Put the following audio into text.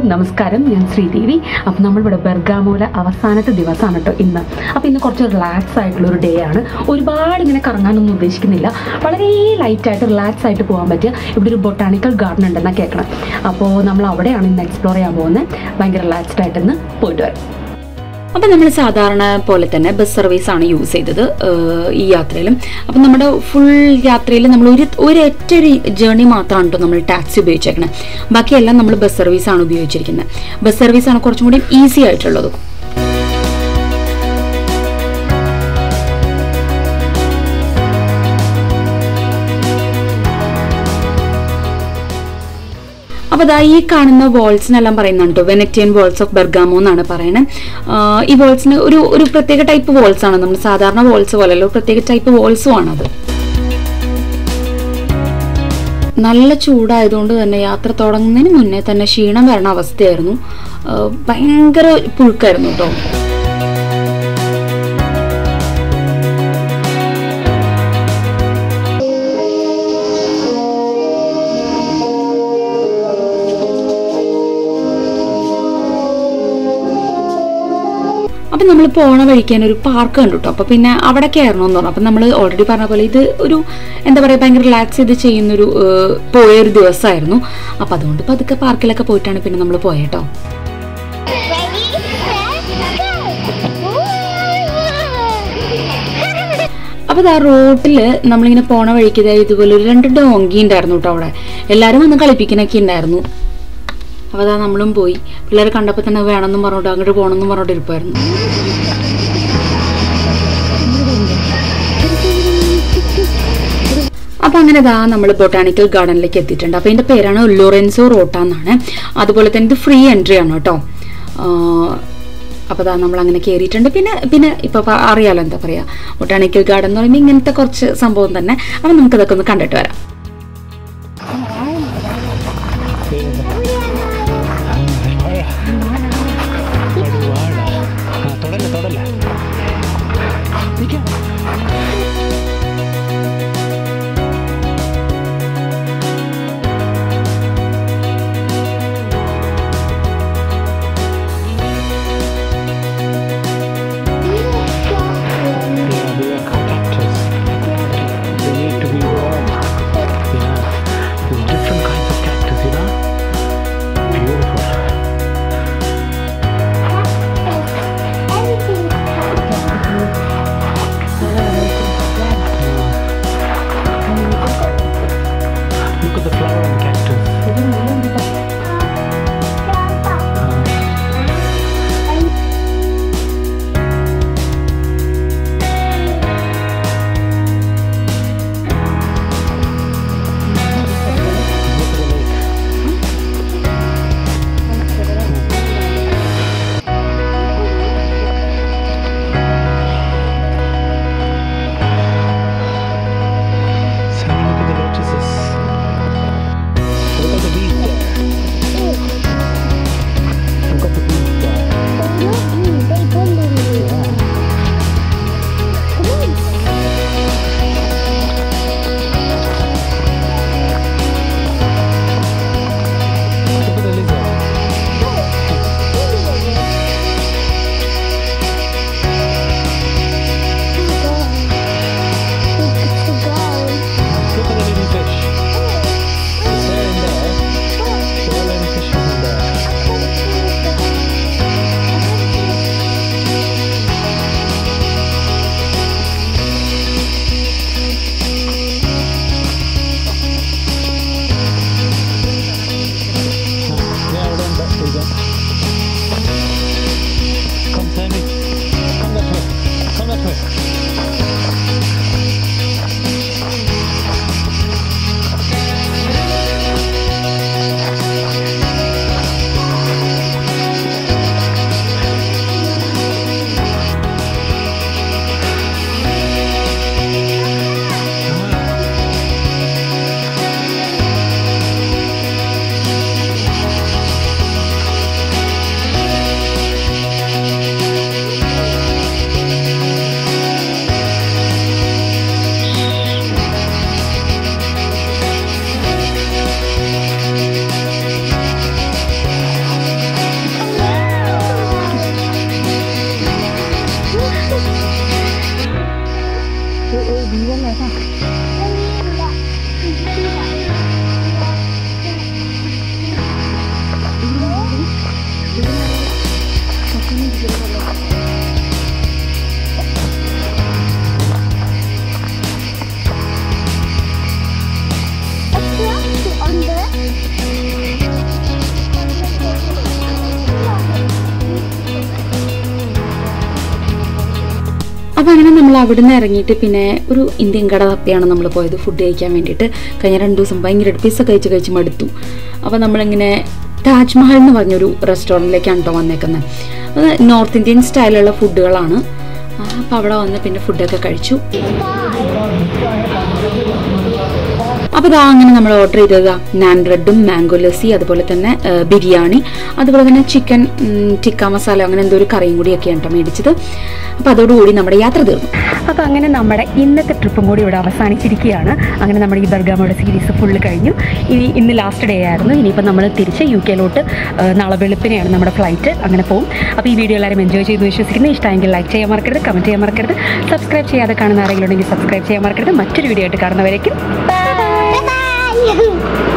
നമസ്കാരം ഞാൻ ശ്രീദേവി അപ്പം നമ്മളിവിടെ ബെർഗാമോല അവസാനത്തെ ദിവസമാണ് കേട്ടോ ഇന്ന് അപ്പോൾ ഇന്ന് കുറച്ച് റിലാക്സ് ആയിട്ടുള്ള ഒരു ഡേ ആണ് ഒരുപാട് ഇങ്ങനെ കറങ്ങാനൊന്നും ഉദ്ദേശിക്കുന്നില്ല വളരെ ലൈറ്റായിട്ട് റിലാക്സ് ആയിട്ട് പോകാൻ പറ്റിയ ഇവിടെ ഒരു ബൊട്ടാണിക്കൽ ഗാർഡൻ ഉണ്ടെന്നാണ് കേൾക്കണം അപ്പോൾ നമ്മൾ അവിടെയാണ് ഇന്ന് എക്സ്പ്ലോർ ചെയ്യാൻ പോകുന്നത് ഭയങ്കര റിലാക്സ്ഡ് ആയിട്ട് ഇന്ന് പോയിട്ട് വരാം അപ്പം നമ്മൾ സാധാരണ പോലെ തന്നെ ബസ് സർവീസ് ആണ് യൂസ് ചെയ്തത് ഏഹ്, ഈ യാത്രയിലും അപ്പം നമ്മുടെ ഫുൾ യാത്രയിൽ നമ്മൾ ഒരു ഒരു ഒറ്റ ഒരു ജേർണി മാത്രമാണ് കേട്ടോ നമ്മൾ ടാക്സി ഉപയോഗിച്ചേക്കണത് ബാക്കിയെല്ലാം നമ്മൾ ബസ് സർവീസ് ആണ് ഉപയോഗിച്ചിരിക്കുന്നത് ബസ് സർവീസ് ആണ് കുറച്ചും കൂടി ഈസി ആയിട്ടുള്ളത് അപ്പോൾ ദാ ഈ കാണുന്ന വോൾസിനെല്ലാം പറയുന്നുണ്ട് വെനറ്റിയൻ വോൾസ് ഓഫ് ബെർഗാമോ എന്നാണ് പറയുന്നത് ഈ വോൾസിന് ഒരു ഒരു പ്രത്യേക ടൈപ്പ് വോൾസ് ആണ് നമ്മൾ സാധാരണ വോൾസ് പോലെയല്ല ഒരു പ്രത്യേക ടൈപ്പ് വോൾസും ആണത് നല്ല ചൂടായതുകൊണ്ട് തന്നെ യാത്ര തുടങ്ങുന്നതിന് മുന്നേ തന്നെ ക്ഷീണം വരണ അവസ്ഥയായിരുന്നു ആ, ഭയങ്കര പുഴുക്കായിരുന്നു കേട്ടോ അപ്പം നമ്മൾ പോണ വഴിക്കാൻ ഒരു പാർക്ക് കണ്ടു കേട്ടോ അപ്പോൾ പിന്നെ അവിടെ കയറണമെന്ന് പറഞ്ഞു അപ്പം നമ്മൾ ഓൾറെഡി പറഞ്ഞ പോലെ ഇത് ഒരു എന്താ പറയുക ഭയങ്കര റിലാക്സ് ചെയ്ത് ചെയ്യുന്നൊരു ഏഹ്, പോയൊരു ദിവസമായിരുന്നു അപ്പം അതുകൊണ്ട് പതുക്കെ പാർക്കിലൊക്കെ പോയിട്ടാണ് പിന്നെ നമ്മൾ പോയേട്ടോ Ready, set, go! അപ്പോൾ ആ റോട്ടിൽ നമ്മളിങ്ങനെ പോണ വഴിക്ക് ദേ ഇതുപോലെ ഒരു രണ്ട് ഡോങ്കി ഉണ്ടായിരുന്നു കേട്ടോ അവിടെ എല്ലാവരും വന്ന് കളിപ്പിക്കാനൊക്കെ ഉണ്ടായിരുന്നു അപ്പോൾ അതാ നമ്മളും പോയി പിള്ളേർ കണ്ടപ്പോൾ തന്നെ വേണമെന്നും പറഞ്ഞോട്ട് അങ്ങോട്ട് പോകണമെന്നും പറഞ്ഞോട്ട് ഇരിപ്പായിരുന്നു അപ്പോൾ അങ്ങനെ ദാ നമ്മൾ ബൊട്ടാണിക്കൽ ഗാർഡനിലേക്ക് എത്തിയിട്ടുണ്ട് അപ്പോൾ ഇതിൻ്റെ പേരാണ് ലൊറൻസോ റോട്ട എന്നാണ് അതുപോലെ തന്നെ ഇത് ഫ്രീ എൻട്രി ആണ് കേട്ടോ അപ്പോൾ ദാ നമ്മൾ അങ്ങനെ കയറിയിട്ടുണ്ട് പിന്നെ പിന്നെ ഇപ്പോൾ അറിയാലോ എന്താ പറയുക ബൊട്ടാണിക്കൽ ഗാർഡൻ എന്ന് പറയുമ്പോൾ ഇങ്ങനത്തെ കുറച്ച് സംഭവം തന്നെ അപ്പോൾ നമുക്കതൊക്കെ ഒന്ന് കണ്ടിട്ട് വരാം തൊടല്ല തൊടല്ല Yeah, they are cactus. They need to be warm. അപ്പോൾ അങ്ങനെ നമ്മൾ അവിടുന്ന് ഇറങ്ങിയിട്ട് പിന്നെ ഒരു ഇന്ത്യൻ കട തപ്പിയാണ് നമ്മൾ പോയത് ഫുഡ് കഴിക്കാൻ വേണ്ടിയിട്ട് കഴിഞ്ഞ രണ്ട് ദിവസം ഭയങ്കര പിസ്സ കഴിച്ച് കഴിച്ച് മടുത്തു അപ്പോൾ നമ്മളിങ്ങനെ താജ്മഹൽ എന്ന് പറഞ്ഞൊരു റെസ്റ്റോറൻറ്റിലേക്കാണ് കേട്ടോ വന്നേക്കുന്നത് അത് നോർത്ത് ഇന്ത്യൻ സ്റ്റൈലുള്ള ഫുഡുകളാണ് അപ്പോൾ അവിടെ വന്ന് പിന്നെ ഫുഡൊക്കെ കഴിച്ചു അപ്പോൾ ഇതാ അങ്ങനെ നമ്മൾ ഓർഡർ ചെയ്തത് നാൻ ബ്രെഡും മാംഗോ ലസ്സി അതുപോലെ തന്നെ ആ, ബിരിയാണി അതുപോലെ തന്നെ ചിക്കൻ ടിക്ക മസാല അങ്ങനെ എന്തോ ഒരു കറിയും കൂടിയൊക്കെയാണ് കേട്ടോ മേടിച്ചത് അപ്പോൾ അതോടുകൂടി നമ്മുടെ യാത്ര തീർന്നു അപ്പോൾ അങ്ങനെ നമ്മുടെ ഇന്നത്തെ ട്രിപ്പും കൂടി ഇവിടെ അവസാനിച്ചിരിക്കുകയാണ് അങ്ങനെ നമ്മുടെ ഈ ബർഗാമോയുടെ സീരീസ് ഫുള്ള് കഴിഞ്ഞു ഇനി ഇന്ന് ലാസ്റ്റ് ഡേ ആയിരുന്നു ഇനിയിപ്പോൾ നമ്മൾ തിരിച്ച് യു കെയിലോട്ട് നാളെ വെളുപ്പിനെയാണ് നമ്മുടെ ഫ്ലൈറ്റ് അങ്ങനെ പോകും അപ്പോൾ ഈ വീഡിയോ എല്ലാവരും എൻജോയ് ചെയ്ത് വിശ്വസിക്കുന്നു ഇഷ്ടമെങ്കിൽ ലൈക്ക് ചെയ്യാൻ മറക്കരുത് കമൻറ്റ് ചെയ്യാൻ മറക്കരുത് സബ്സ്ക്രൈബ് ചെയ്യാതെ കാണുന്ന ആരെങ്കിലും ഉണ്ടെങ്കിൽ സബ്സ്ക്രൈബ് ചെയ്യാൻ മറക്കരുത് മറ്റൊരു വീഡിയോ ആയിട്ട് കാണുന്നവരേക്കും Bye bye.